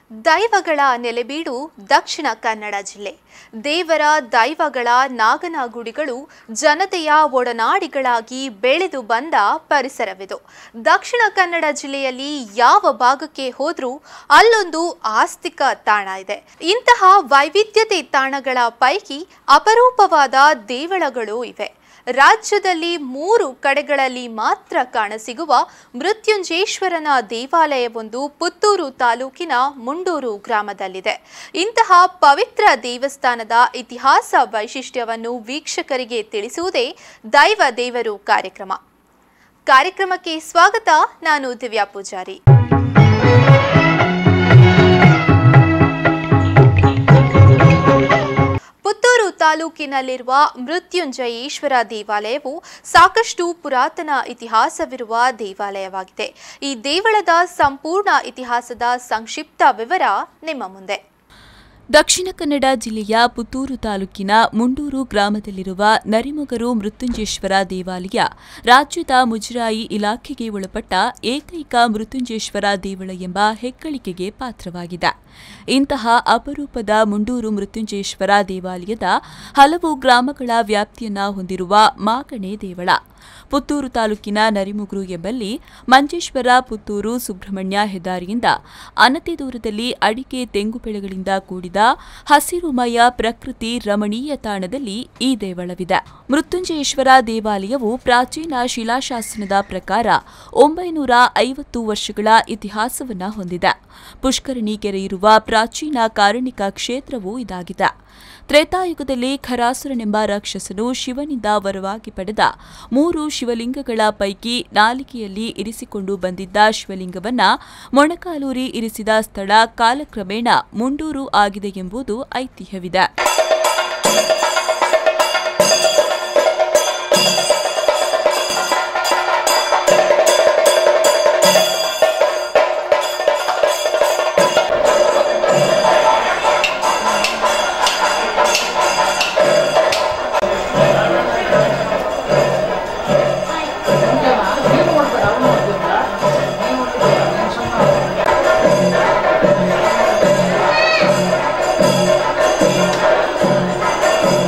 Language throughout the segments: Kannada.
ದೈವಗಳ ನೆಲೆಬೀಡು ದಕ್ಷಿಣ ಕನ್ನಡ ಜಿಲ್ಲೆ ದೇವರ ದೈವಗಳ ನಾಗನಗುಡಿಗಳು ಜನತೆಯ ಒಡನಾಡಿಗಳಾಗಿ ಬೆಳೆದು ಬಂದ ಪರಿಸರವಿದು ದಕ್ಷಿಣ ಕನ್ನಡ ಜಿಲ್ಲೆಯಲ್ಲಿ ಯಾವ ಭಾಗಕ್ಕೆ ಹೋದ್ರೂ ಅಲ್ಲೊಂದು ಆಸ್ತಿಕ ತಾಣ ಇದೆ ಇಂತಹ ವೈವಿಧ್ಯತೆ ತಾಣಗಳ ಪೈಕಿ ಅಪರೂಪವಾದ ದೇವಳಗಳು ಇವೆ ರಾಜ್ಯದಲ್ಲಿ ಮೂರು ಕಡೆಗಳಲ್ಲಿ ಮಾತ್ರ ಕಾಣಸಿಗುವ ಮೃತ್ಯುಂಜೇಶ್ವರನ ದೇವಾಲಯವೊಂದು ಪುತ್ತೂರು ತಾಲೂಕಿನ ಮುಂಡೂರು ಗ್ರಾಮದಲ್ಲಿದೆ ಇಂತಹ ಪವಿತ್ರ ದೇವಸ್ಥಾನದ ಇತಿಹಾಸ ವೈಶಿಷ್ಟ್ಯವನ್ನು ವೀಕ್ಷಕರಿಗೆ ತಿಳಿಸುವುದೇ ದೈವ ದೇವರು ಕಾರ್ಯಕ್ರಮ ಕಾರ್ಯಕ್ರಮಕ್ಕೆ ಸ್ವಾಗತ ನಾನು ದಿವ್ಯಾ ಪೂಜಾರಿ ಪುತ್ತೂರು ತಾಲೂಕಿನಲ್ಲಿರುವ ಮೃತ್ಯುಂಜಯೇಶ್ವರ ದೇವಾಲಯವು ಸಾಕಷ್ಟು ಪುರಾತನ ಇತಿಹಾಸವಿರುವ ದೇವಾಲಯವಾಗಿದೆ ಈ ದೇವಳದ ಸಂಪೂರ್ಣ ಇತಿಹಾಸದ ಸಂಕ್ಷಿಪ್ತ ವಿವರ ನಿಮ್ಮ ಮುಂದೆ ದಕ್ಷಿಣ ಕನ್ನಡ ಜಿಲ್ಲೆಯ ಪುತ್ತೂರು ತಾಲೂಕಿನ ಮುಂಡೂರು ಗ್ರಾಮದಲ್ಲಿರುವ ನರಿಮೊಗರು ಮೃತ್ಯುಂಜೇಶ್ವರ ದೇವಾಲಯ ರಾಜ್ಯದ ಮುಜರಾಯಿ ಇಲಾಖೆಗೆ ಒಳಪಟ್ಟ ಏಕೈಕ ಮೃತ್ಯುಂಜೇಶ್ವರ ದೇವಳ ಎಂಬ ಹೆಗ್ಗಳಿಕೆಗೆ ಪಾತ್ರವಾಗಿದೆ ಇಂತಹ ಅಪರೂಪದ ಮುಂಡೂರು ಮೃತ್ಯುಂಜೇಶ್ವರ ದೇವಾಲಯದ ಹಲವು ಗ್ರಾಮಗಳ ವ್ಯಾಪ್ತಿಯನ್ನ ಹೊಂದಿರುವ ಮಾಗಣೆ ದೇವಳ ಪುತ್ತೂರು ತಾಲೂಕಿನ ನರಿಮುಗುರು ಎಂಬಲ್ಲಿ ಮಂಜೇಶ್ವರ ಪುತ್ತೂರು ಸುಬ್ರಹ್ಮಣ್ಯ ಹೆದ್ದಾರಿಯಿಂದ ಅನತಿ ದೂರದಲ್ಲಿ ಅಡಿಕೆ ತೆಂಗು ಬೆಳೆಗಳಿಂದ ಕೂಡಿದ ಹಸಿರುಮಯ ಪ್ರಕೃತಿ ರಮಣೀಯ ತಾಣದಲ್ಲಿ ಈ ದೇವಳವಿದೆ ಮೃತ್ಯುಂಜಯೇಶ್ವರ ದೇವಾಲಯವು ಪ್ರಾಚೀನ ಶಿಲಾಶಾಸನದ ಪ್ರಕಾರ ಒಂಬೈನೂರ ಐವತ್ತು ವರ್ಷಗಳ ಇತಿಹಾಸವನ್ನ ಹೊಂದಿದೆ ಪುಷ್ಕರಣಿ ಕೆರೆ ಇರುವ ಪ್ರಾಚೀನ ಕಾರಣಿಕ ಕ್ಷೇತ್ರವೂ ಇದಾಗಿದೆ ತ್ರೇತಾಯುಗದಲ್ಲಿ ಖರಾಸುರನೆಂಬ ರಾಕ್ಷಸನು ಶಿವನಿಂದ ವರವಾಗಿ ಪಡೆದ ಮೂರು ಶಿವಲಿಂಗಗಳ ಪೈಕಿ ನಾಲಿಗೆಯಲ್ಲಿ ಇರಿಸಿಕೊಂಡು ಬಂದಿದ್ದ ಶಿವಲಿಂಗವನ್ನ ಮೊಣಕಾಲೂರಿ ಇರಿಸಿದ ಸ್ಥಳ ಕಾಲಕ್ರಮೇಣ ಮುಂಡೂರು ಆಗಿದೆ ಎಂಬುದು ಐತಿಹ್ಯವಿದೆ ¡Vamos!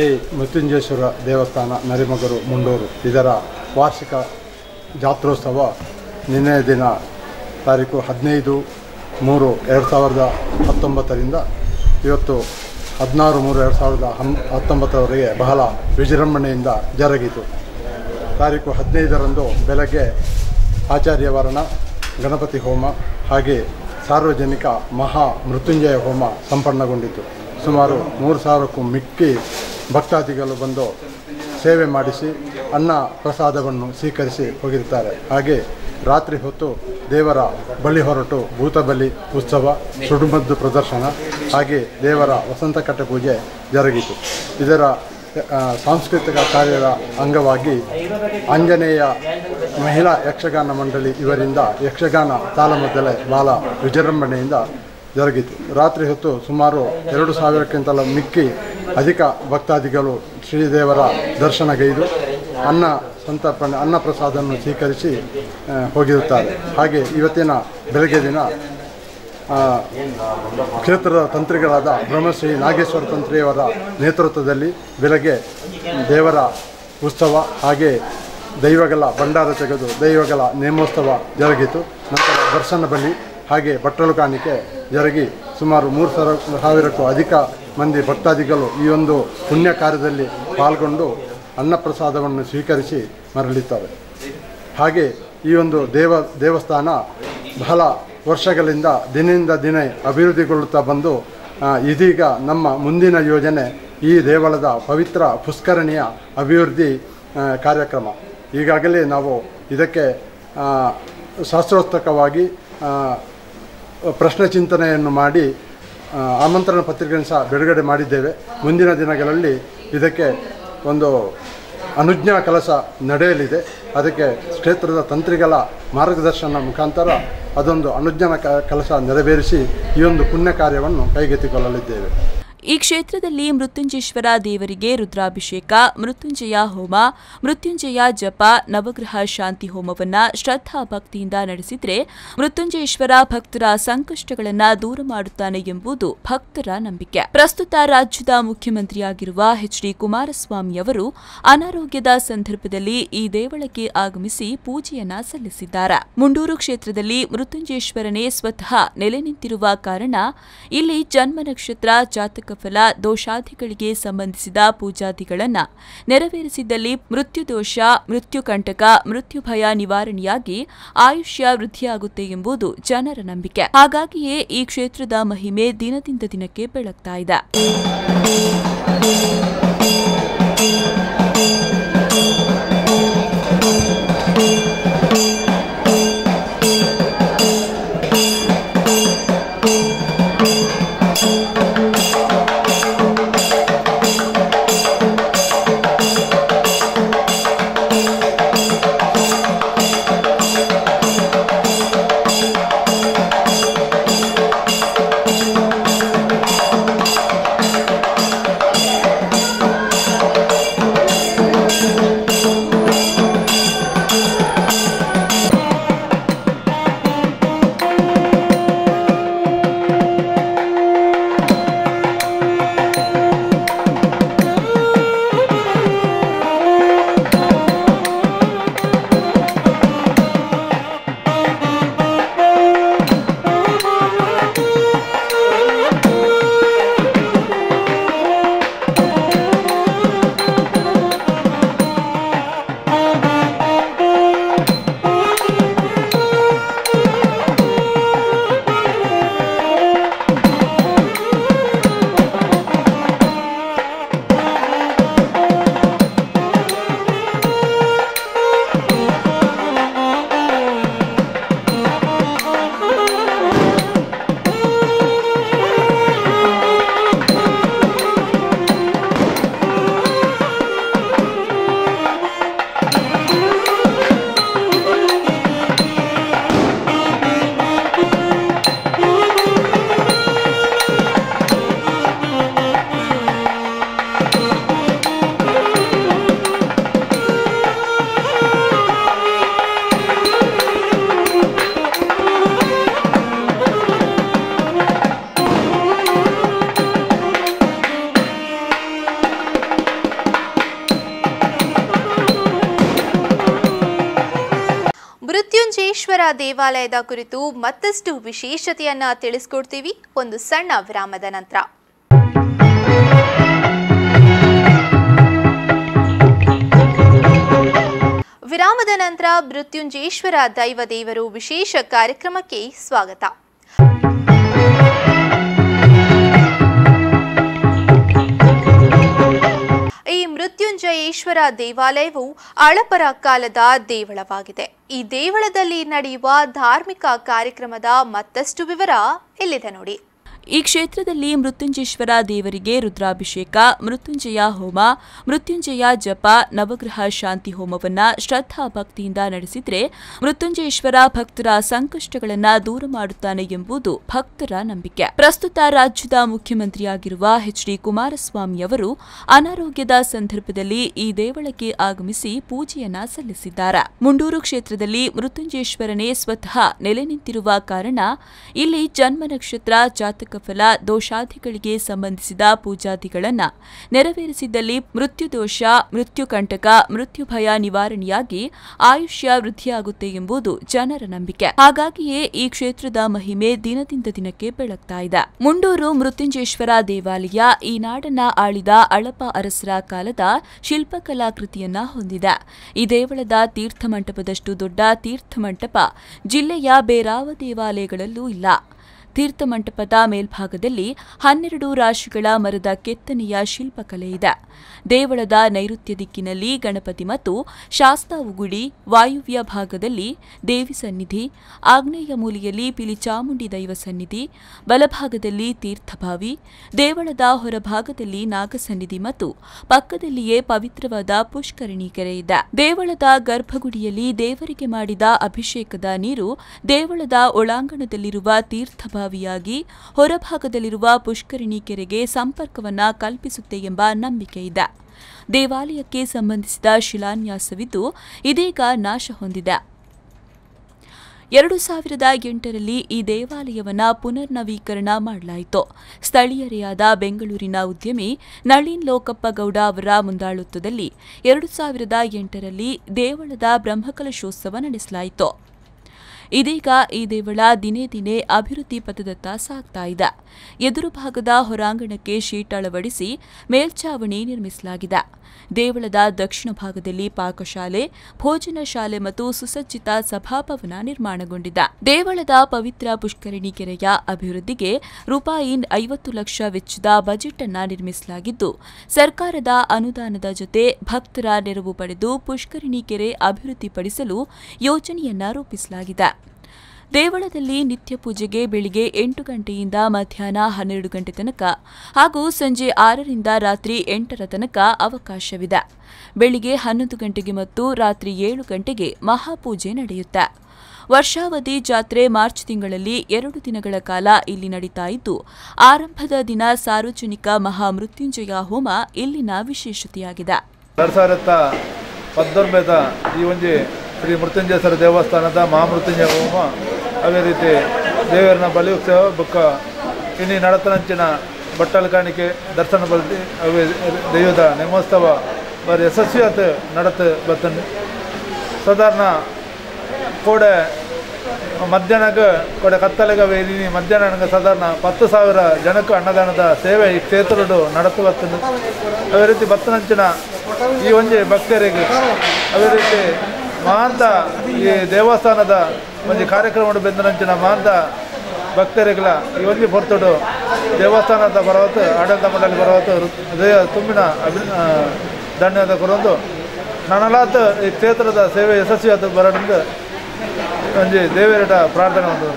ಶ್ರೀ ಮೃತ್ಯುಂಜಯೇಶ್ವರ ದೇವಸ್ಥಾನ ನರಿಮಗರು ಮುಂಡೂರು ಇದರ ವಾರ್ಷಿಕ ಜಾತ್ರೋತ್ಸವ ನಿನ್ನೆಯ ದಿನ ತಾರೀಕು ಹದಿನೈದು ಮೂರು ಎರಡು ಸಾವಿರದ ಹತ್ತೊಂಬತ್ತರಿಂದ ಇವತ್ತು ಹದಿನಾರು ಮೂರು ಎರಡು ಸಾವಿರದ ಹನ್ ಹತ್ತೊಂಬತ್ತರವರೆಗೆ ಬಹಳ ವಿಜೃಂಭಣೆಯಿಂದ ಜರುಗಿತು ತಾರೀಕು ಹದಿನೈದರಂದು ಬೆಳಗ್ಗೆ ಆಚಾರ್ಯವರಣ ಗಣಪತಿ ಹೋಮ ಹಾಗೆ ಸಾರ್ವಜನಿಕ ಮಹಾ ಮೃತ್ಯುಂಜಯ ಹೋಮ ಸಂಪನ್ನಗೊಂಡಿತು ಸುಮಾರು ಮೂರು ಸಾವಿರಕ್ಕೂ ಮಿಕ್ಕಿ ಭಕ್ತಾದಿಗಳು ಬಂದು ಸೇವೆ ಮಾಡಿಸಿ ಅನ್ನ ಪ್ರಸಾದವನ್ನು ಸ್ವೀಕರಿಸಿ ಹೋಗಿರ್ತಾರೆ ಹಾಗೆ ರಾತ್ರಿ ಹೊತ್ತು ದೇವರ ಬಳಿ ಹೊರಟು ಭೂತಬಲಿ ಉತ್ಸವ ಸುಡುಮದ್ದು ಪ್ರದರ್ಶನ ಹಾಗೆ ದೇವರ ವಸಂತಕಟ್ಟೆ ಪೂಜೆ ಜರುಗಿತು ಇದರ ಆ, ಸಾಂಸ್ಕೃತಿಕ ಕಾರ್ಯದ ಅಂಗವಾಗಿ ಆಂಜನೇಯ ಮಹಿಳಾ ಯಕ್ಷಗಾನ ಮಂಡಳಿ ಇವರಿಂದ ಯಕ್ಷಗಾನ ತಾಳಮದ್ದಲೆ ಬಹಳ ವಿಜೃಂಭಣೆಯಿಂದ ಜರುಗಿತು ರಾತ್ರಿ ಹೊತ್ತು ಸುಮಾರು ಎರಡು ಸಾವಿರಕ್ಕಿಂತಲೂ ಮಿಕ್ಕಿ ಅಧಿಕ ಭಕ್ತಾದಿಗಳು ಶ್ರೀದೇವರ ದರ್ಶನಗೈದು ಅನ್ನ ಸಂತರ್ಪಣೆ ಅನ್ನ ಪ್ರಸಾದವನ್ನು ಸ್ವೀಕರಿಸಿ ಆ, ಹೋಗಿರುತ್ತಾರೆ ಹಾಗೆ ಇವತ್ತಿನ ಬೆಳಗ್ಗೆ ದಿನ ಆ, ಕ್ಷೇತ್ರದ ತಂತ್ರಿಗಳಾದ ಬ್ರಹ್ಮಶ್ರೀ ನಾಗೇಶ್ವರ ತಂತ್ರಿಯವರ ನೇತೃತ್ವದಲ್ಲಿ ಬೆಳಗ್ಗೆ ದೇವರ ಉತ್ಸವ ಹಾಗೆ ದೈವಗಳ ಭಂಡಾರ ತೆಗೆದು ದೈವಗಳ ನೇಮೋತ್ಸವ ಜರುಗಿತು ನಂತರ ದರ್ಶನ ಬಲಿ ಹಾಗೆ ಬಟ್ಟಲು ಕಾಣಿಕೆ ಜರುಗಿ ಸುಮಾರು ಮೂರು ಸಾವಿರ ಸಾವಿರಕ್ಕೂ ಅಧಿಕ ಮಂದಿ ಭಕ್ತಾದಿಗಳು ಈ ಒಂದು ಪುಣ್ಯ ಕಾರ್ಯದಲ್ಲಿ ಪಾಲ್ಗೊಂಡು ಅನ್ನಪ್ರಸಾದವನ್ನು ಸ್ವೀಕರಿಸಿ ಮರಳಿದ್ದಾರೆ ಹಾಗೆ ಈ ಒಂದು ದೇವ ದೇವಸ್ಥಾನ ಬಹಳ ವರ್ಷಗಳಿಂದ ದಿನದಿಂದ ದಿನ ಅಭಿವೃದ್ಧಿಗೊಳ್ಳುತ್ತಾ ಬಂದು ಆ, ಇದೀಗ ನಮ್ಮ ಮುಂದಿನ ಯೋಜನೆ ಈ ದೇವಳದ ಪವಿತ್ರ ಪುಷ್ಕರಣಿಯ ಅಭಿವೃದ್ಧಿ ಆ, ಕಾರ್ಯಕ್ರಮ ಈಗಾಗಲೇ ನಾವು ಇದಕ್ಕೆ ಆ, ಶಾಸ್ತ್ರೋಕ್ತಕವಾಗಿ ಆ, ಪ್ರಶ್ನೆ ಚಿಂತನೆಯನ್ನು ಮಾಡಿ ಆ, ಆಮಂತ್ರಣ ಪತ್ರಿಕೆಯನ್ನು ಸಹ ಬಿಡುಗಡೆ ಮಾಡಿದ್ದೇವೆ ಮುಂದಿನ ದಿನಗಳಲ್ಲಿ ಇದಕ್ಕೆ ಒಂದು ಅನುಜ್ಞಾ ಕೆಲಸ ನಡೆಯಲಿದೆ ಅದಕ್ಕೆ ಕ್ಷೇತ್ರದ ತಂತ್ರಿಗಳ ಮಾರ್ಗದರ್ಶನ ಮುಖಾಂತರ ಅದೊಂದು ಅನುಜ್ಞಾನ ಕ- ಕೆಲಸ ನೆರವೇರಿಸಿ ಈ ಒಂದು ಪುಣ್ಯ ಕಾರ್ಯವನ್ನು ಕೈಗೆತ್ತಿಕೊಳ್ಳಲಿದ್ದೇವೆ ಈ ಕ್ಷೇತ್ರದಲ್ಲಿ ಮೃತ್ಯುಂಜೇಶ್ವರ ದೇವರಿಗೆ ರುದ್ರಾಭಿಷೇಕ ಮೃತ್ಯುಂಜಯ ಹೋಮ ಮೃತ್ಯುಂಜಯ ಜಪ ನವಗ್ರಹ ಶಾಂತಿ ಹೋಮವನ್ನ ಶ್ರದ್ಧಾ ಭಕ್ತಿಯಿಂದ ನಡೆಸಿದ್ರೆ ಮೃತ್ಯುಂಜಯೇಶ್ವರ ಭಕ್ತರ ಸಂಕಷ್ಟಗಳನ್ನ ದೂರ ಮಾಡುತ್ತಾನೆ ಎಂಬುದು ಭಕ್ತರ ನಂಬಿಕೆ ಪ್ರಸ್ತುತ ರಾಜ್ಯದ ಮುಖ್ಯಮಂತ್ರಿಯಾಗಿರುವ ಎಚ್ ಡಿ ಕುಮಾರಸ್ವಾಮಿ ಅವರು ಅನಾರೋಗ್ಯದ ಸಂದರ್ಭದಲ್ಲಿ ಈ ದೇವಳಕ್ಕೆ ಆಗಮಿಸಿ ಪೂಜೆಯನ್ನ ಸಲ್ಲಿಸಿದ್ದಾರೆ ಮುಂಡೂರು ಕ್ಷೇತ್ರದಲ್ಲಿ ಮೃತ್ಯುಂಜಯೇಶ್ವರನೇ ಸ್ವತಃ ನೆಲೆ ನಿಂತಿರುವ ಕಾರಣ ಇಲ್ಲಿ ಜನ್ಮ ನಕ್ಷತ್ರ ಜಾತಕ ಫಲ ದೋಷಾದಿಗಳಿಗೆ ಸಂಬಂಧಿಸಿದ ಪೂಜಾದಿಗಳನ್ನ ನೆರವೇರಿಸಿದ್ದಲ್ಲಿ ಮೃತ್ಯುದೋಷ ಮೃತ್ಯುಕಂಟಕ ಮೃತ್ಯು ಭಯ ನಿವಾರಣೆಯಾಗಿ ಆಯುಷ್ಯ ವೃದ್ಧಿಯಾಗುತ್ತೆ ಎಂಬುದು ಜನರ ನಂಬಿಕೆ ಹಾಗಾಗಿಯೇ ಈ ಕ್ಷೇತ್ರದ ಮಹಿಮೆ ದಿನದಿಂದ ದಿನಕ್ಕೆ ಬೆಳಗ್ತಾ ಇದೆ ಮೃತ್ಯುಂಜಯೇಶ್ವರ ದೇವಾಲಯದ ಕುರಿತು ಮತ್ತಷ್ಟು ವಿಶೇಷತೆಯನ್ನ ತಿಳಿಸ್ಕೊಡ್ತೀವಿ ಒಂದು ಸಣ್ಣ ವಿರಾಮದ ನಂತರ ವಿರಾಮದ ನಂತರ ಮೃತ್ಯುಂಜಯೇಶ್ವರ ದೈವ ದೇವರು ವಿಶೇಷ ಕಾರ್ಯಕ್ರಮಕ್ಕೆ ಸ್ವಾಗತ ಈ ಮೃತ್ಯುಂಜಯೇಶ್ವರ ದೇವಾಲಯವು ಅಳಪರ ಕಾಲದ ದೇವಳವಾಗಿದೆ ಈ ದೇವಳದಲ್ಲಿ ನಡೆಯುವ ಧಾರ್ಮಿಕ ಕಾರ್ಯಕ್ರಮದ ಮತ್ತಷ್ಟು ವಿವರ ಇಲ್ಲಿದೆ ನೋಡಿ ಈ ಕ್ಷೇತ್ರದಲ್ಲಿ ಮೃತ್ಯುಂಜೇಶ್ವರ ದೇವರಿಗೆ ರುದ್ರಾಭಿಷೇಕ ಮೃತ್ಯುಂಜಯ ಹೋಮ ಮೃತ್ಯುಂಜಯ ಜಪ ನವಗ್ರಹ ಶಾಂತಿ ಹೋಮವನ್ನ ಶ್ರದ್ಧಾ ಭಕ್ತಿಯಿಂದ ನಡೆಸಿದ್ರೆ ಮೃತ್ಯುಂಜಯೇಶ್ವರ ಭಕ್ತರ ಸಂಕಷ್ಟಗಳನ್ನ ದೂರ ಮಾಡುತ್ತಾನೆ ಎಂಬುದು ಭಕ್ತರ ನಂಬಿಕೆ ಪ್ರಸ್ತುತ ರಾಜ್ಯದ ಮುಖ್ಯಮಂತ್ರಿಯಾಗಿರುವ ಎಚ್ ಡಿ ಕುಮಾರಸ್ವಾಮಿ ಅವರು ಅನಾರೋಗ್ಯದ ಸಂದರ್ಭದಲ್ಲಿ ಈ ದೇವಳಕ್ಕೆ ಆಗಮಿಸಿ ಪೂಜೆಯನ್ನ ಸಲ್ಲಿಸಿದ್ದಾರೆ ಮುಂಡೂರು ಕ್ಷೇತ್ರದಲ್ಲಿ ಮೃತ್ಯುಂಜೇಶ್ವರನೇ ಸ್ವತಃ ನೆಲೆ ನಿಂತಿರುವ ಕಾರಣ ಇಲ್ಲಿ ಜನ್ಮ ನಕ್ಷತ್ರ ಜಾತಕ ಫಲ ದೋಷಾದಿಗಳಿಗೆ ಸಂಬಂಧಿಸಿದ ಪೂಜಾದಿಗಳನ್ನ ನೆರವೇರಿಸಿದ್ದಲ್ಲಿ ಮೃತ್ಯುದೋಷ ಮೃತ್ಯುಕಂಟಕ ಮೃತ್ಯು ಭಯ ನಿವಾರಣೆಯಾಗಿ ಆಯುಷ್ಯ ವೃದ್ಧಿಯಾಗುತ್ತೆ ಎಂಬುದು ಜನರ ನಂಬಿಕೆ ಹಾಗಾಗಿಯೇ ಈ ಕ್ಷೇತ್ರದ ಮಹಿಮೆ ದಿನದಿಂದ ದಿನಕ್ಕೆ ಬೆಳಗ್ತಾ ಇದೆ ಮುಂಡೂರು ಮೃತ್ಯುಂಜೇಶ್ವರ ದೇವಾಲಯ ಈ ನಾಡನ್ನ ಆಳಿದ ಅಳಪ ಅರಸರ ಕಾಲದ ಶಿಲ್ಪಕಲಾಕೃತಿಯನ್ನ ಹೊಂದಿದೆ ಈ ದೇವಳದ ತೀರ್ಥ ಮಂಟಪದಷ್ಟು ದೊಡ್ಡ ತೀರ್ಥ ಮಂಟಪ ಜಿಲ್ಲೆಯ ಬೇರಾವ ದೇವಾಲಯಗಳಲ್ಲೂ ಇಲ್ಲ ತೀರ್ಥಮಂಟಪದ ಮೇಲ್ಭಾಗದಲ್ಲಿ ಹನ್ನೆರಡು ರಾಶಿಗಳ ಮರದ ಕೆತ್ತನೆಯ ಶಿಲ್ಪಕಲೆ ಇದೆ ದೇವಳದ ನೈಋತ್ಯ ದಿಕ್ಕಿನಲ್ಲಿ ಗಣಪತಿ ಮತ್ತು ಶಾಸ್ತಾವುಗುಡಿ ವಾಯುವ್ಯ ಭಾಗದಲ್ಲಿ ದೇವಿ ಸನ್ನಿಧಿ ಆಗ್ನೇಯ ಮೂಲೆಯಲ್ಲಿ ಪಿಲಿಚಾಮುಂಡಿ ದೈವ ಸನ್ನಿಧಿ ಬಲಭಾಗದಲ್ಲಿ ತೀರ್ಥಭಾವಿ ದೇವಳದ ಹೊರಭಾಗದಲ್ಲಿ ನಾಗಸನ್ನಿಧಿ ಮತ್ತು ಪಕ್ಕದಲ್ಲಿಯೇ ಪವಿತ್ರವಾದ ಪುಷ್ಕರಣಿ ಕೆರೆ ಇದೆ ದೇವಳದ ಗರ್ಭಗುಡಿಯಲ್ಲಿ ದೇವರಿಗೆ ಮಾಡಿದ ಅಭಿಷೇಕದ ನೀರು ದೇವಳದ ಒಳಾಂಗಣದಲ್ಲಿರುವ ತೀರ್ಥಭಾವಿಯಾಗಿ ಹೊರಭಾಗದಲ್ಲಿರುವ ಪುಷ್ಕರಣಿ ಕೆರೆಗೆ ಸಂಪರ್ಕವನ್ನ ಕಲ್ಪಿಸುತ್ತೆ ಎಂಬ ನಂಬಿಕೆ ಇದೆ ದೇವಾಲಯಕ್ಕೆ ಸಂಬಂಧಿಸಿದ ಶಿಲಾನ್ಯಾಸವಿದ್ದು ಇದೀಗ ನಾಶ ಹೊಂದಿದೆ ಎರಡು ಸಾವಿರದ ಎಂಟರಲ್ಲಿ ಈ ದೇವಾಲಯವನ್ನ ಪುನರ್ನವೀಕರಣ ಮಾಡಲಾಯಿತು ಸ್ಥಳೀಯರೇ ಆದ ಬೆಂಗಳೂರಿನ ಉದ್ಯಮಿ ನಳಿನ್ ಲೋಕಪ್ಪ ಗೌಡ ಅವರ ಮುಂದಾಳತ್ವದಲ್ಲಿ ಎರಡು ಸಾವಿರದ ಎಂಟರಲ್ಲಿ ದೇವಳದ ಬ್ರಹ್ಮಕಲಶೋತ್ಸವ ನಡೆಸಲಾಯಿತು ಇದೀಗ ಈ ದೇವಳ ದಿನೇ ದಿನೇ ಅಭಿವೃದ್ಧಿ ಪಥದತ್ತ ಸಾಗ್ತಾ ಇದೆ ಎದುರು ಭಾಗದ ಹೊರಾಂಗಣಕ್ಕೆ ಶೀಟ್ ಅಳವಡಿಸಿ ಮೇಲ್ಛಾವಣಿ ನಿರ್ಮಿಸಲಾಗಿದೆ ದೇವಳದ ದಕ್ಷಿಣ ಭಾಗದಲ್ಲಿ ಪಾಕಶಾಲೆ ಭೋಜನ ಶಾಲೆ ಮತ್ತು ಸುಸಜ್ಜಿತ ಸಭಾಭವನ ನಿರ್ಮಾಣಗೊಂಡಿದೆ ದೇವಳದ ಪವಿತ್ರ ಪುಷ್ಕರಣಿ ಕೆರೆಯ ಅಭಿವೃದ್ಧಿಗೆ ರೂಪಾಯಿ ಐವತ್ತು ಲಕ್ಷ ವೆಚ್ಚದ ಬಜೆಟ್ ಅನ್ನ ನಿರ್ಮಿಸಲಾಗಿದ್ದು ಸರ್ಕಾರದ ಅನುದಾನದ ಜೊತೆ ಭಕ್ತರ ನೆರವು ಪಡೆದು ಪುಷ್ಕರಣಿ ಕೆರೆ ಅಭಿವೃದ್ಧಿಪಡಿಸಲು ಯೋಜನೆಯನ್ನ ರೂಪಿಸಲಾಗಿದೆ ದೇವಳದಲ್ಲಿ ನಿತ್ಯ ಪೂಜೆಗೆ ಬೆಳಿಗ್ಗೆ ಎಂಟು ಗಂಟೆಯಿಂದ ಮಧ್ಯಾಹ್ನ ಹನ್ನೆರಡು ಗಂಟೆ ತನಕ ಹಾಗೂ ಸಂಜೆ ಆರರಿಂದ ರಾತ್ರಿ ಎಂಟರ ತನಕ ಅವಕಾಶವಿದೆ ಬೆಳಿಗ್ಗೆ ಹನ್ನೊಂದು ಗಂಟೆಗೆ ಮತ್ತು ರಾತ್ರಿ ಏಳು ಗಂಟೆಗೆ ಮಹಾಪೂಜೆ ನಡೆಯುತ್ತೆ ವರ್ಷಾವಧಿ ಜಾತ್ರೆ ಮಾರ್ಚ್ ತಿಂಗಳಲ್ಲಿ ಎರಡು ದಿನಗಳ ಕಾಲ ಇಲ್ಲಿ ನಡೀತಾ ಇದ್ದು ಆರಂಭದ ದಿನ ಸಾರ್ವಜನಿಕ ಮಹಾಮೃತ್ಯುಂಜಯ ಹೋಮ ಇಲ್ಲಿನ ವಿಶೇಷತೆಯಾಗಿದೆ ಎರಡು ಸಾವಿರದ ಪದ್ದೊಂಬತ್ತ ಈ ಒಂಜಿ ಶ್ರೀ ಮೃತ್ಯುಂಜಯೇಶ್ವರ ದೇವಸ್ಥಾನದ ಮಹಾಮೃತ್ಯುಂಜಯ ಹೋಮ ಅದೇ ರೀತಿ ದೇವರನ್ನ ಬಲಿ ಉತ್ಸವ ಬೊಕ್ಕ ಇನ್ನಿ ನಡತನಂಚಿನ ಬಟ್ಟಲು ಕಾಣಿಕೆ ದರ್ಶನ ಬಲ್ತಿ ಅವೇ ದೈವದ ನೇಮೋತ್ಸವ ಬಾರಿ ಯಶಸ್ವಿಯಾತ ನಡತ ಬರ್ತಂಡು ಸಾಧಾರಣ ಕೋಡೆ ಮಧ್ಯಾಹ್ನಗ ಕೋಡೆ ಕತ್ತಲೆಗ ವೇದಿನಿ ಮಧ್ಯಾಹ್ನ ಸಾಧಾರಣ ಪತ್ತು ಸಾವಿರ ಜನಕ್ಕೆ ಅನ್ನದಾನದ ಸೇವೆ ಈ ಕ್ಷೇತ್ರಡು ನಡತು ಬರ್ತದೆ ಅದೇ ರೀತಿ ಬತ್ತನಂಚಿನ ಈ ಒಂಜಿ ಭಕ್ತರಿಗೆ ಅದೇ ರೀತಿ ಮಹಾಂತ ಈ ದೇವಸ್ಥಾನದ ಒಂಜಿ ಕಾರ್ಯಕ್ರಮ ಬೆಂದನಂಚಿನ ಮಹಾಂತ ಭಕ್ತರಿಗಳ ಈ ಒಂಜಿ ಪೊರ್ತುಡು ದೇವಸ್ಥಾನದ ಬರವತ್ತು ಆಡಳಿತ ಮಂಡಳಿ ಬರವತ್ತು ಹೃದಯ ತುಂಬಿನ ಅಭಿ ಆ, ಧನ್ಯವಾದ ಕೊರೊಂದು ನನಲಾತ ಈ ಕ್ಷೇತ್ರದ ಸೇವೆ ಯಶಸ್ವಿಯಾದ ಬರಡಂದು ಒಂಜಿ ದೇವರಿಡ ಪ್ರಾರ್ಥನೆ ಒಂದು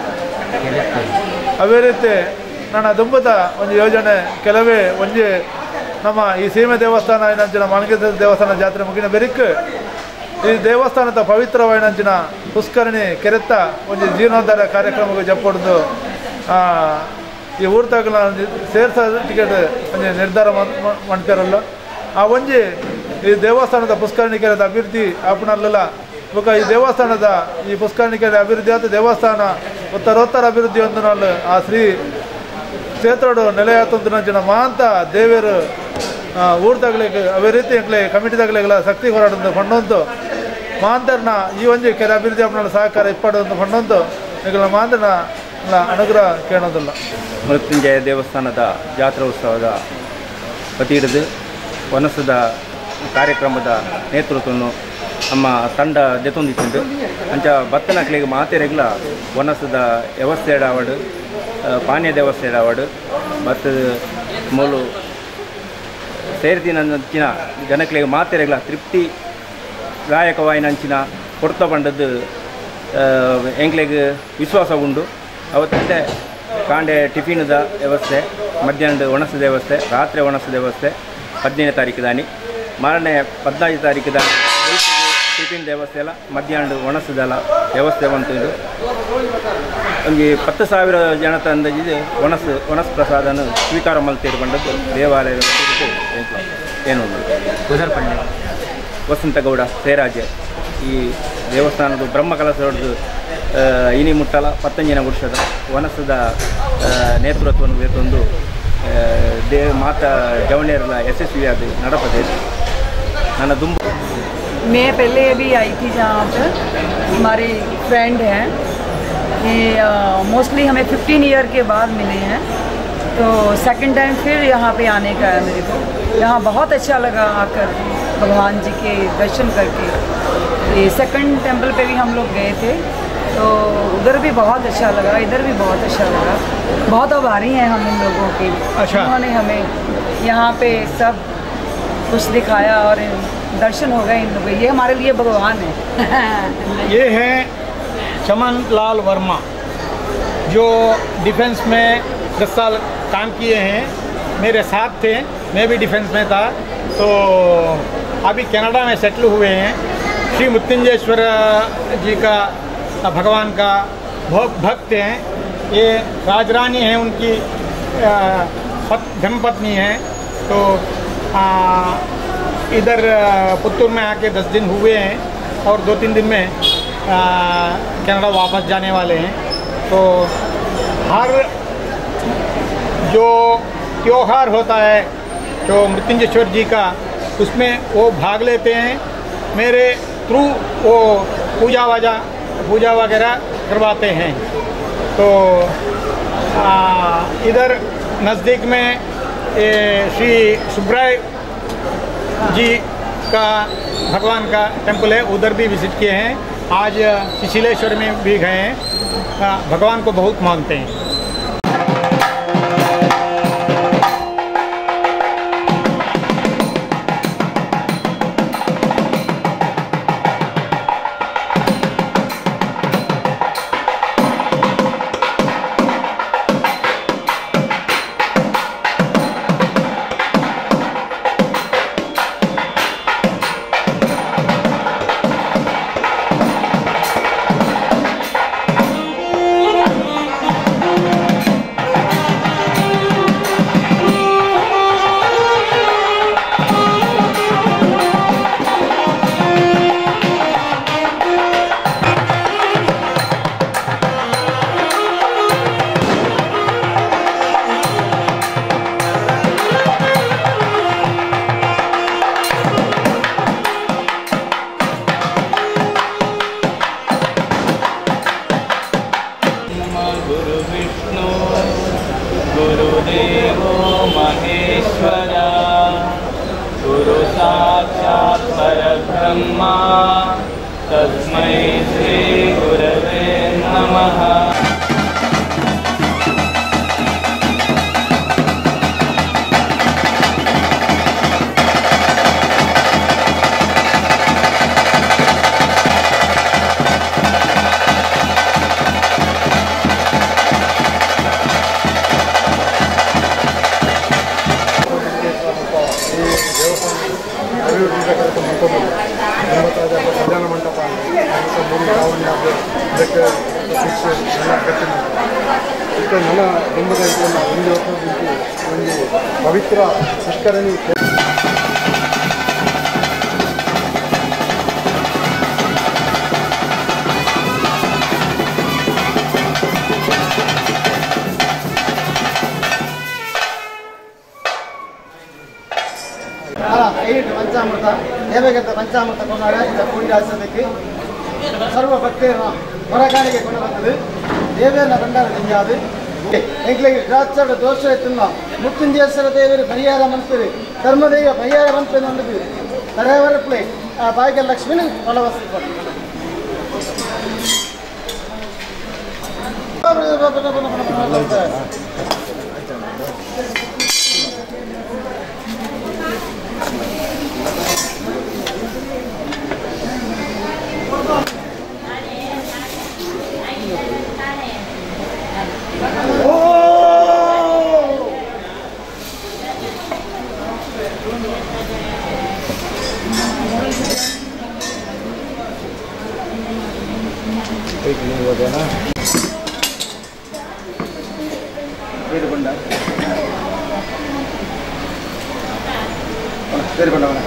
ಅದೇ ರೀತಿ ನನ್ನ ದುಂಬದ ಒಂದು ಯೋಜನೆ ಕೆಲವೇ ಒಂಜಿ ನಮ್ಮ ಈ ಸೀಮೆ ದೇವಸ್ಥಾನ ಏನಂಚಿನ ಮಾನಗೇಶ್ವರ ದೇವಸ್ಥಾನ ಜಾತ್ರೆ ಮುಗಿನ ಬೆರಿಕ್ ಈ ದೇವಸ್ಥಾನದ ಪವಿತ್ರವಾಯಿನಂಚಿನ ಪುಷ್ಕರಣಿ ಕೆರೆತ್ತ ಒಂದು ಜೀರ್ಣೋದ್ಧಾರ ಕಾರ್ಯಕ್ರಮಕ್ಕೆ ಜಪ್ಪೊಡ್ದು ಈ ಊರ್ತಗಳ ಸೇರ್ಸ ಟಿಕೆಟ್ ಒಂದು ನಿರ್ಧಾರ ಮಾಡ್- ಮಾಡ್ತಾರಲ್ಲ ಆ ಒಂಜಿ ಈ ದೇವಸ್ಥಾನದ ಪುಷ್ಕರಣಿ ಕೆರೆದ ಅಭಿವೃದ್ಧಿ ಆಪಣಲ್ಲ ಬೊಕ ಈ ದೇವಸ್ಥಾನದ ಈ ಪುಷ್ಕರಣಿ ಕೆರೆ ಅಭಿವೃದ್ಧಿ ಆದ ದೇವಸ್ಥಾನ ಉತ್ತರೋತ್ತರ ಅಭಿವೃದ್ಧಿ ಒಂದು ಆ ಶ್ರೀ ಕ್ಷೇತ್ರಡು ನೆಲೆಯಾತಂದು ನಂಚಿನ ಮಾಂತ ದೇವರು ಊರ್ದಾಗ್ಲಿಗೆ ಅವೇ ರೀತಿ ಎಂಕ್ಲೆ ಕಮಿಟಿದಾಗ್ಲಿಗೆಲ್ಲ ಶಕ್ತಿ ಹೋರಾಟದ ಕೊಂಡೊಂದು ಮಾಂತರ್ನ ಈ ಒಂಜಿ ಕೆಲ ಅಭಿವೃದ್ಧಿ ಅಪ್ಪನ ಸಹಕಾರ ಇಪ್ಪಡೊಂದು ಪಂಡೊಂದು ನಿಗಲ ಮಾಂತರ್ನ ಅನುಗ್ರಹ ಕೇಳೋದಿಲ್ಲ ಮೃತ್ಯುಂಜಯ ದೇವಸ್ಥಾನದ ಜಾತ್ರೋತ್ಸವದ ವತಿ ಹಿಡಿದು ವನಸದ ಕಾರ್ಯಕ್ರಮದ ನೇತೃತ್ವವನ್ನು ನಮ್ಮ ತಂಡ ದೆತೊಂದಿತ್ತು ಅಂಚ ಬತ್ತನಕ್ಲಿಗೆ ಮಾತೆರೆಗ್ಲ ವನಸದ ವ್ಯವಸ್ಥೆ ಆವಡು ಪಾನೀಯ ವ್ಯವಸ್ಥೆ ಆವಡು ಭತ್ತದ ಮೂಲು ಸೇರ್ತಿನಂಚಿನ ಜನಕ್ಲಿಗೆ ಮಾತೆರೆಗ್ಲ ತೃಪ್ತಿ ಗಾಯಕವಾಯಿನಂಚಿನ ಕೊಡ್ತ ಬಂಡದ್ದು ಎಂಕ್ಲೆಗ್ ವಿಶ್ವಾಸ ಉಂಡು ಅವತ್ತಂತೆ ಕಾಂಡೆ ಟಿಫಿನ್ದ ವ್ಯವಸ್ಥೆ ಮಧ್ಯಾಹ್ನದ ಒಣಸದ ವ್ಯವಸ್ಥೆ ರಾತ್ರಿ ಒಣಸದ ವ್ಯವಸ್ಥೆ ಹದಿನೈದನೇ ತಾರೀಕು ದಾನಿ ಮಾರನೇ ಹದಿನೈದು ತಾರೀಕು ದಾನಿ ಟಿಫಿನ್ ವ್ಯವಸ್ಥೆ ಎಲ್ಲ ಮಧ್ಯಾಹ್ನದ ಒಣಸದೆಲ್ಲ ವ್ಯವಸ್ಥೆ ಬಂತು ಒಂದು ಪತ್ತು ಸಾವಿರ ಜನ ತಂದಿದ್ದು ಒಣಸು ಒಣಸ್ ಪ್ರಸಾದನ ಸ್ವೀಕಾರ ಮಲ್ತೀರು ಬಂದದ್ದು ದೇವಾಲಯದ ಕುರಿತು ಏನು ಒಂದು ವಸಂತಗೌಡ ಸೇರಾಜೆ ಈ ದೇವಸ್ಥಾನದ ಬ್ರಹ್ಮಕಲಶ ಹೊಡೆದು ಇನಿ ಮುಟ್ಟಲ ಪತ್ತಂಜಿನ ವರ್ಷದ ವನಸದ ಆ, ನೇತೃತ್ವವನ್ನು ತಂದು ದೇ ಮಾತಾ ಜವಣಿಯರೆಲ್ಲ ಯಶಸ್ವಿಯಾದ ನಡಪದೆ ನನ್ನ ದುಂಬ मैं पहले भी आई थी जहाँ पर हमारे फ्रेंड हैं ये मोस्टली हमें 15 ईयर के बाद मिले हैं तो सेकंड टाइम फिर यहाँ पे आने का है मेरे को यहाँ बहुत अच्छा लगा आकर भगवान जी के दर्शन करके ये सेकंड टेम्पल पे भी हम लोग गए थे तो उधर भी बहुत अच्छा लगा इधर भी बहुत अच्छा लगा बहुत आभारी हैं हम इन लोगों के अच्छा। उन्होंने हमें यहाँ पे सब कुछ दिखाया और दर्शन हो गए इन लोगों के। ये हमारे लिए भगवान है ये है चमन लाल वर्मा जो डिफेंस में दस साल काम किए हैं मेरे साथ थे मैं भी डिफेंस में था तो अभी कनाडा में सेटल हुए हैं श्री मृत्युंजयेश्वर जी का भगवान का बहुत भक्त हैं ये राजरानी हैं उनकी आ, पत, धर्मपत्नी हैं तो आ, इधर आ, पुत्तूर में आके दस दिन हुए हैं और दो तीन दिन में आ, कनाडा वापस जाने वाले हैं तो हर जो त्योहार होता है जो मृत्युंजयेश्वर जी का उसमें वो भाग लेते हैं मेरे थ्रू वो पूजा वाजा पूजा वगैरह करवाते हैं तो आ, इधर नज़दीक में ये श्री सुब्राय जी का भगवान का टेम्पल है उधर भी विजिट किए हैं आज शिशिलेश्वर में भी गए हैं आ, भगवान को बहुत मानते हैं गुरुविष्णु गुरुदेवो महेश्वरा गुरु साक्षात् परब्रह्मा तस्मै श्रीगुरवे नमः ಅಭಿವೃದ್ಧಿ ಬೇಕಾದ ಮಂಟಪ ಎಂಬತ್ತೈದು ಕಲ್ಯಾಣ ಮಂಟಪ ಮತ್ತು ಮೂರು ಲಾವಣ್ಯ ಇದಕ್ಕೆ ಶಿಕ್ಷೆ ಎಲ್ಲ ಅಗತ್ಯ ಇದಕ್ಕೆ ನನ್ನ ದುಂಬದ ಇದನ್ನು ಒಂದು ವರ್ಷದಿಂದ ಒಂದು ಪವಿತ್ರ ಪುಷ್ಕರಣಿ ಐದು ಪಂಚಾಮೃತ ದೇವಗಂತ ಪಂಚಾಮೃತ ಕೊಂಡಾಗ இந்த பூஜாசத்துக்கு சர்வ பக்தர் ಹೊರಗಾಣಿಗೆ ಕೊಂಡು ಬಂದது ದೇವರನ್ನ ಭಂಡಾರ ತೆಗೆயாது ಎಂಕ್ಲಿಗೆ ರಾತ್ಸರ ದೋಷ ಎತ್ತುನ್ನ ಮುತ್ತುಂಜೇಶ್ವರ ದೇವರು ಪರಿಹಾರ ಮಂತ್ರಿ ಧರ್ಮದೇವ ಪರಿಹಾರ ಮಂತ್ರಿ ನಂದಿದ್ದು ತರೇವರ ಪ್ಲೇ ಆ ಭಾಗ್ಯ ಲಕ್ಷ್ಮಿನ ಫಲವಸ್ತು ಬೇಡಿಕೊಂಡ ಬೇಡಿಕೊಂಡವನ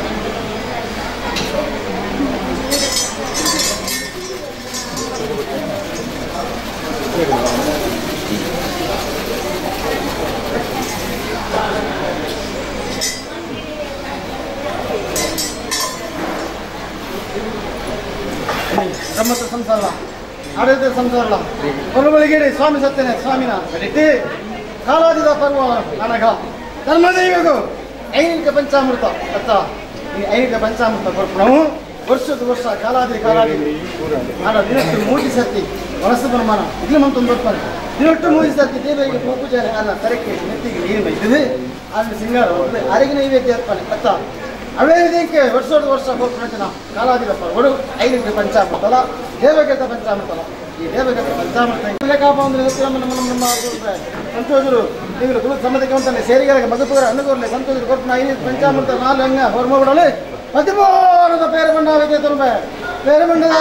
ಬ್ರಹ್ಮತ್ರ ಸಂಸಾರ ಆಡಳಿತ ಸಂಸಾರ ಹೊರಬಳಿಗೇಡಿ ಸ್ವಾಮಿ ಸತ್ಯನೇ ಸ್ವಾಮಿನ ಬೆಳಿತಿ ಕಾಲಾದಿದ ಪರ್ವ ನನಗ ಧರ್ಮದೈವಗೂ ಐನಿಕ ಪಂಚಾಮೃತ ಅತ್ತ ಈ ಐನಿಕ ಪಂಚಾಮೃತ ಕೊರ್ಪಣವು ವರ್ಷದ ವರ್ಷ ಕಾಲಾದಿ ಕಾಲಾದಿ ಆಡ ದಿನಕ್ಕೆ ಮೂಟಿ ಸತಿ ವನಸ್ಸು ಪ್ರಮಾಣ ಇಲ್ಲಿ ಮಂತೊಂದು ಬರ್ತಾನೆ ದಿನಟ್ಟು ಮೂಟಿ ಸತಿ ದೇವರಿಗೆ ಪೂಜೆ ಅನ್ನ ತರಕ್ಕೆ ನೆತ್ತಿಗೆ ನೀರು ಮೈದಿದೆ ಆದ್ರೆ ಸಿಂಗಾರ ಅರಿಗಿನ ನೈವೇದ್ಯ ಅರ್ಪಣೆ ಅತ್ತ ಅವೇ ಇದಕ್ಕೆ ವರ್ಷದ ವರ್ಷ ಹೋಗ್ಬಿಡ್ತೀನ ಕಾಲಾದಿನ ಪರ್ವಡು ಐನಿಕ ಪಂಚಾಮೃತಲ ದೇವಗತ ಪಂಚಾಮೃತಲ ಈ ದೇವಗತ ಪಂಚಾಮೃತ ಲೆಕ್ಕಾಪ ಅಂದ್ರೆ ಗೊತ್ತಿಲ್ಲ ನಮ್ಮ ನಮ್ಮ ನಮ್ಮ ಅವ್ರು ಸಂತೋಷರು ನೀವು ಗುರು ಸಮ್ಮತಿಗೆ ಅಂತಾನೆ ಸೇರಿಗಳಿಗೆ ಮಗಪುರ ಅನುಗೋರ್ಲೆ ಸಂತೋಷರು ಕೊಟ್ಟು ಐದು ಪಂಚಾಮೃತ ನಾಲ್ಕು ಹಂಗ ಹೊರಮ ಬಿಡಲಿ ಪ್ರತಿಭಾರದ ಪೇರು ಬಂಡ ಆಗಿದೆ ತುಂಬ ಪೇರು ಬಂಡದ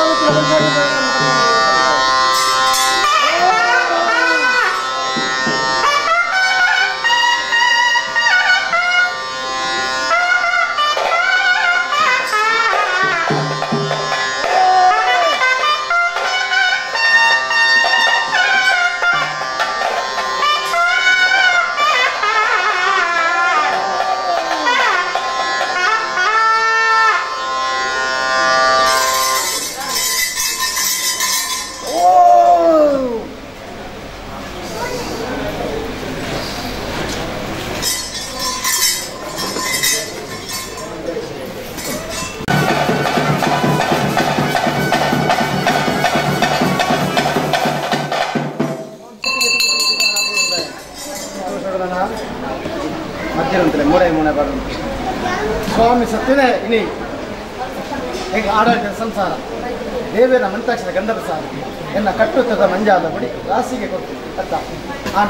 ಮಧ್ಯರಂತಲೇ ಮೂರೇ ಮೂನೆ ಬರೋದು ಸ್ವಾಮಿ ಸತ್ಯನೇ ಇನಿ ಈಗ ಆಡಳಿತ ಸಂಸಾರ ದೇವೇನ ಮಂತಾಕ್ಷರ ಗಂಧದ ಸಾರ ಎನ್ನ ಕಟ್ಟುತ್ತದ ಮಂಜಾದ ಬಡಿ ರಾಸಿಗೆ ಕೊಟ್ಟು ಅತ್ತ ಆನ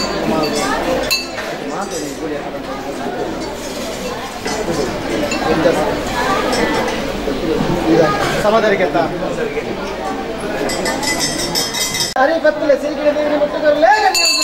ಮಾತು ನೀ ಗುಡಿ ಈಗ ಸಮದರಿಗೆ ಹರಿ ಪತ್ತಲೆ ಸಿರಿಗಿಡ ದೇವಿನ ಮುಟ್ಟುಗರಲೇ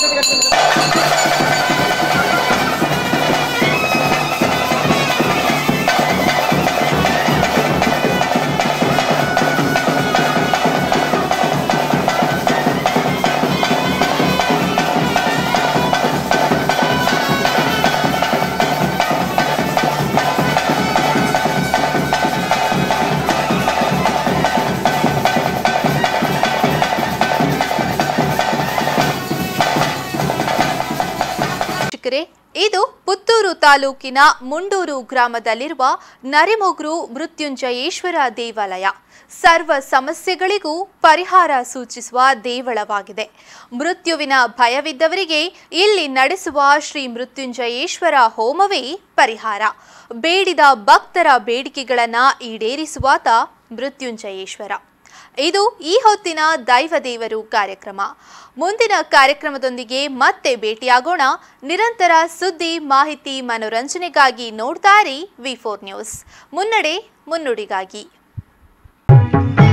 ವೀಕ್ಷಕರೇ ಇದು ಪುತ್ತೂರು ತಾಲೂಕಿನ ಮುಂಡೂರು ಗ್ರಾಮದಲ್ಲಿರುವ ನರಿಮೊಗ್ರು ಮೃತ್ಯುಂಜಯೇಶ್ವರ ದೇವಾಲಯ ಸರ್ವ ಸಮಸ್ಯೆಗಳಿಗೂ ಪರಿಹಾರ ಸೂಚಿಸುವ ದೇವಳವಾಗಿದೆ ಮೃತ್ಯುವಿನ ಭಯವಿದ್ದವರಿಗೆ ಇಲ್ಲಿ ನಡೆಸುವ ಶ್ರೀ ಮೃತ್ಯುಂಜಯೇಶ್ವರ ಹೋಮವೇ ಪರಿಹಾರ ಬೇಡಿದ ಭಕ್ತರ ಬೇಡಿಕೆಗಳನ್ನು ಈಡೇರಿಸುವಾತ ಮೃತ್ಯುಂಜಯೇಶ್ವರ ಇದು ಈ ಹೊತ್ತಿನ ದೈವ ದೇವರು ಕಾರ್ಯಕ್ರಮ ಮುಂದಿನ ಕಾರ್ಯಕ್ರಮದೊಂದಿಗೆ ಮತ್ತೆ ಭೇಟಿಯಾಗೋಣ ನಿರಂತರ ಸುದ್ದಿ ಮಾಹಿತಿ ಮನೋರಂಜನೆಗಾಗಿ ನೋಡ್ತಾ ಇರಿ ವಿ ಫೋರ್ ನ್ಯೂಸ್ ಮುನ್ನಡೆ ಮುನ್ನುಡಿಗಾಗಿ